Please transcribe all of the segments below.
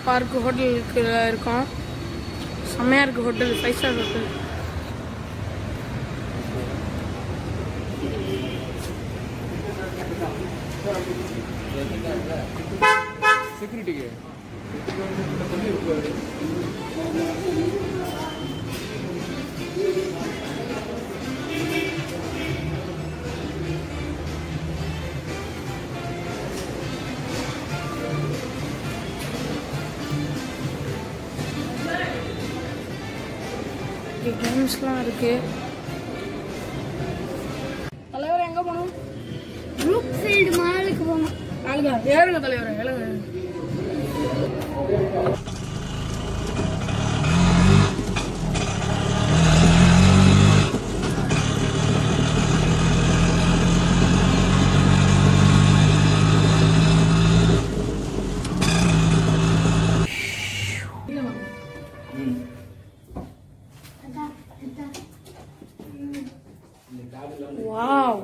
Park ஹோட்டலுக்கு இருக்கோம் செம்மையாக இருக்குது ஹோட்டல் ஃபைவ் ஸ்டார் ஹோட்டல் செக்யூரிட்டிக்கு இங்கே கேம்ஸ்லாம் இருக்கு தலைவர் எங்கே போகணும் குரூப் ஃபீல்டு மாலுக்கு போகணும் நாளைக்கா ஏறுங்க தலைவர் ஏழுங்க வாவ்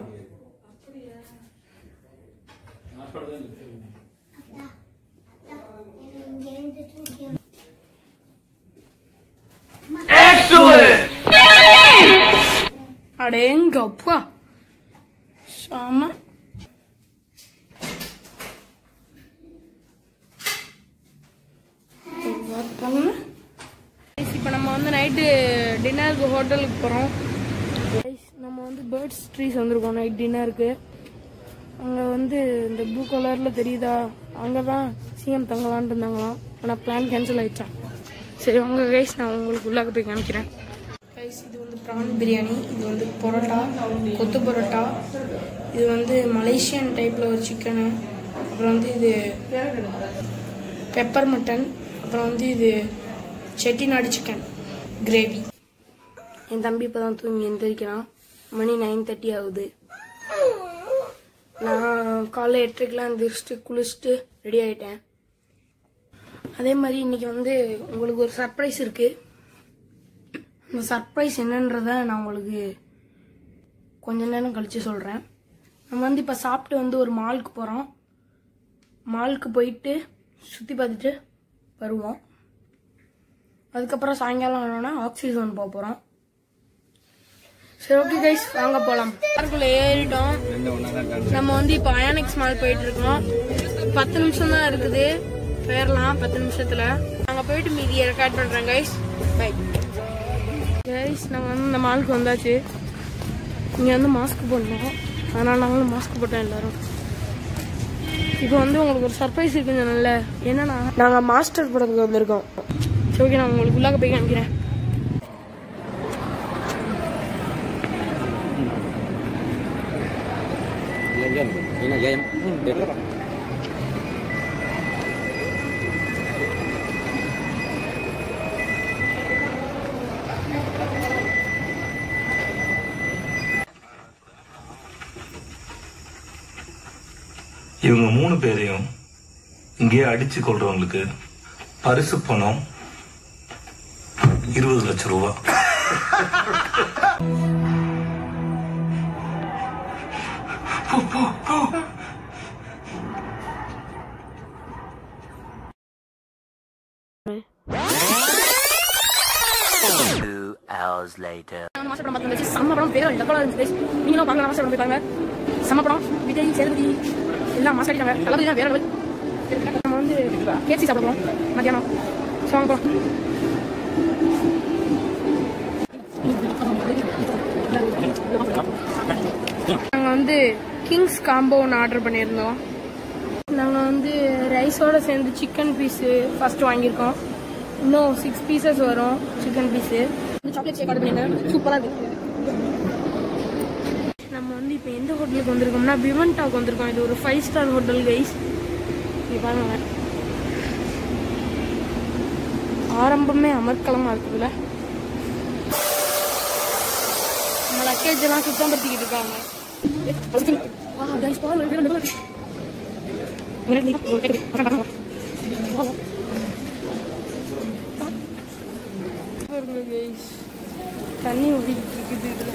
அடேங்கப்பா செம இப்போ நம்ம வந்து நைட்டு டின்னருக்கு ஹோட்டலுக்கு போகிறோம் நம்ம வந்து பேர்ட்ஸ் ட்ரீஸ் வந்திருக்கோம் நைட் டின்னருக்கு அங்கே வந்து இந்த ப்ளூ கலரில் தெரியுதா அங்கே தான் சிஎம் தங்கலான்ட்டு இருந்தாங்களாம் ஆனால் பிளான் கேன்சல் ஆயிடுச்சான் சரி உங்க கைஸ் நான் உங்களுக்கு உள்ளாக போய் காமிக்கிறேன் கைஸ் இது வந்து ப்ரான் பிரியாணி இது வந்து பரோட்டா கொத்து பரோட்டா இது வந்து மலேசியன் டைப்பில் ஒரு சிக்கனு அப்புறம் வந்து இது பெப்பர் மட்டன் அப்புறம் வந்து இது செட்டிநாடு சிக்கன் கிரேவி என் தம்பி இப்போ தான் தூங்கி எந்திரிக்கிறான் மணி நைன் தேர்ட்டி ஆகுது நான் காலைல எட்டரைக்கெலாம் எந்திரிச்சிட்டு குளிச்சுட்டு ரெடி ஆயிட்டேன் அதே மாதிரி இன்னைக்கு வந்து உங்களுக்கு ஒரு சர்ப்ரைஸ் இருக்கு அந்த சர்ப்ரைஸ் என்னன்றத நான் உங்களுக்கு கொஞ்ச நேரம் கழிச்சு சொல்கிறேன் நம்ம வந்து இப்போ சாப்பிட்டு வந்து ஒரு மாலுக்கு போகிறோம் மாலுக்கு போயிட்டு சுற்றி பார்த்துட்டு வருவோம் அதுக்கப்புறம் சாயங்காலம் ஆனோன்னா ஆக்சிஜன் போக போகிறோம் சரி ஓகே கைஸ் வாங்க போகலாம் பார்க்குள்ள ஏறிட்டோம் நம்ம வந்து இப்போ அயானிக்ஸ் மால் போயிட்டு இருக்கோம் பத்து நிமிஷம் தான் இருக்குது போயிடலாம் பத்து நிமிஷத்துல நாங்க போயிட்டு மீதியை ரெக்கார்ட் பண்றோம் கைஸ் பை கைஸ் நாங்க வந்து இந்த மாலுக்கு வந்தாச்சு இங்க வந்து மாஸ்க் போடணும் அதனால நாங்களும் மாஸ்க் போட்டோம் எல்லாரும் இப்போ வந்து உங்களுக்கு ஒரு சர்ப்ரைஸ் இருக்குன்னு சொன்னேன்ல என்னன்னா நாங்க மாஸ்டர் படத்துக்கு வந்திருக்கோம் சரி ஓகே நான் உங்களுக்கு உள்ளாக போய் காமிக்கிறேன் இவங்க மூணு பேரையும் இங்கேயே அடிச்சு கொள்றவங்களுக்கு பரிசு பணம் இருபது லட்சம் ரூபாய் Two hours later. மாஸ்டர் படம் பார்த்து செம்ம படம் பேர் டப்பலா இருந்துச்சு guys. நீங்களும் பார்க்கலாம் மாஸ்டர் படம் போய் பாருங்க செம்ம படம் விஜய் சேதுபதி எல்லாம் மாஸ்டர் அடிட்டாங்க தளபதி தான் வேற லெவல் நம்ம வந்து கேசி சாப்பிட போறோம் மத்தியானம் ஸோ வாங்க போறோம் நாங்கள் வந்து கிங்ஸ் காம்போ ஒன்று ஆர்டர் பண்ணியிருந்தோம் நாங்கள் வந்து ரைஸோட சேர்ந்து சிக்கன் பீஸு ஃபர்ஸ்ட் வாங்கியிருக்கோம் இன்னும் சிக்ஸ் பீசஸ் வரும் chicken piece chocolate shake order பண்ணியிருந்தேன் சூப்பராக இருக்கு நம்ம வந்து இப்போ எந்த ஹோட்டலுக்கு வந்திருக்கோம்னா பிவன்டாக் வந்திருக்கோம் இது ஒரு ஃபைவ் ஸ்டார் ஹோட்டல் கைஸ் இங்கே பாருங்க ஆரம்பமே அமர்க்கலமாக இருக்குதுல்ல நம்ம லக்கேஜ் எல்லாம் சுத்தம் படுத்திக்கிட்டு இருக்காங்க வா, guys, பாருங்க, ரெண்டு பேரும் ரெண்டு பேரும். பாருங்க guys. தண்ணி ஓடிக்கிட்டு இருக்குது இதுல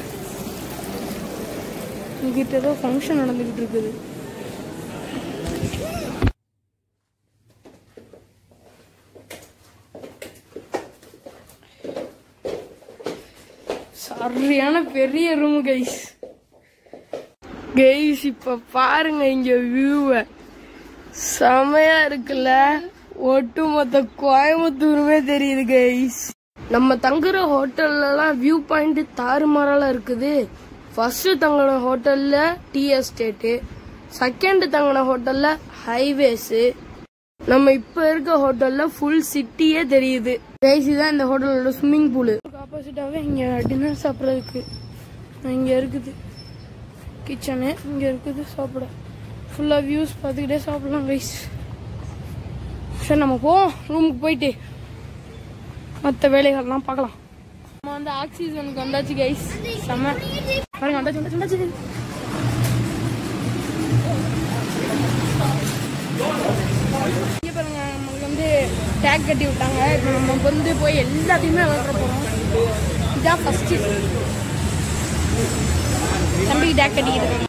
இங்கிட்ட ஏதோ ஃபங்க்ஷன் நடந்துகிட்டு இருக்குது சரியான பெரிய ரூம் கைஸ் கைஸ் இப்ப பாருங்க இங்க வியூவை செமையா இருக்குல்ல ஒட்டுமொத்த கோயம்புத்தூருமே தெரியுது கைஸ் நம்ம தங்குற ஹோட்டல்லலாம் வியூ பாயிண்ட் தாறுமாறால இருக்குது ஃபர்ஸ்ட் தங்கின ஹோட்டல்ல டீ எஸ்டேட்டு செகண்ட் தங்கின ஹோட்டல்ல ஹைவேஸ் நம்ம இப்ப இருக்க ஹோட்டல்ல ஃபுல் சிட்டியே தெரியுது கைஸ் தான் இந்த ஹோட்டலோட ஸ்விம்மிங் பூல் ஆப்போசிட்டாவே இங்க டின்னர் சாப்பிட்றதுக்கு இங்க இருக்குது கிச்சனு இங்க இருக்குது சாப்பிட ஃபுல்லா வியூஸ் பார்த்துக்கிட்டே சாப்பிடலாம் கைஸ் சரி நம்ம போவோம் ரூமுக்கு போயிட்டு மற்ற வேலைகள்லாம் பார்க்கலாம் நம்ம வந்து ஆக்சிஜனுக்கு வந்தாச்சு கைஸ் செம்ம பாருங்க வந்தாச்சு வந்தாச்சு வந்தாச்சு இங்க பாருங்க நமக்கு வந்து டேக் கட்டி விட்டாங்க இப்போ நம்ம வந்து போய் எல்லாத்தையுமே விளாட்ற போகிறோம் இதான் ஃபர்ஸ்ட் தம்பிக்கு டேக் கட்டிக்கிட்டு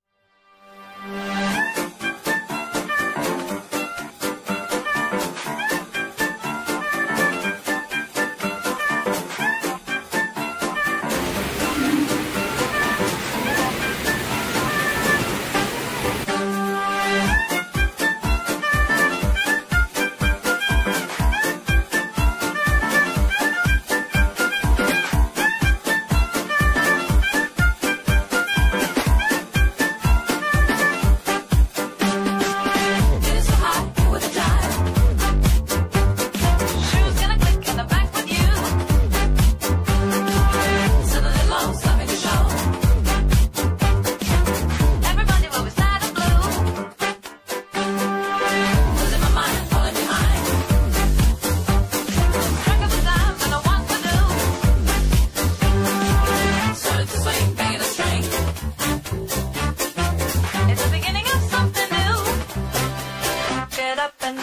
It's the beginning of something new. Get up and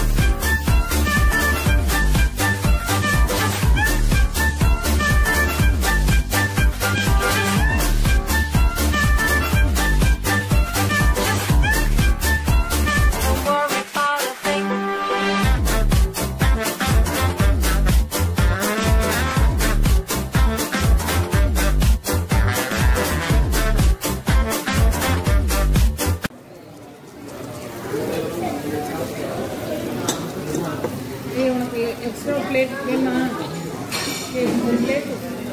Don't worry about a thing. ஏய் உனக்கு எக்ஸ்ட்ரா பிளேட் வேணுமா ஏய் ஒரு பிளேட்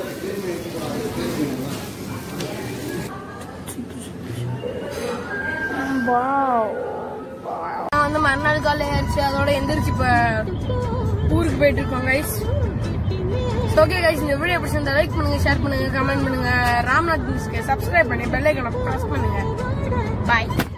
நான் வந்து மறுநாள் காலையில் ஆயிடுச்சு அதோட எந்திரிச்சு இப்போ ஊருக்கு போயிட்டு இருக்கோம் கைஸ் ஓகே கைஸ் இந்த வீடியோ பிடிச்சிருந்தா லைக் பண்ணுங்க ஷேர் பண்ணுங்க கமெண்ட் பண்ணுங்க ராம்நாத் நியூஸ்க்கு சப்ஸ்கிரைப் பண்ணி பெல் ஐக்கனை ப்ரெஸ் பண்ணுங்க பாய்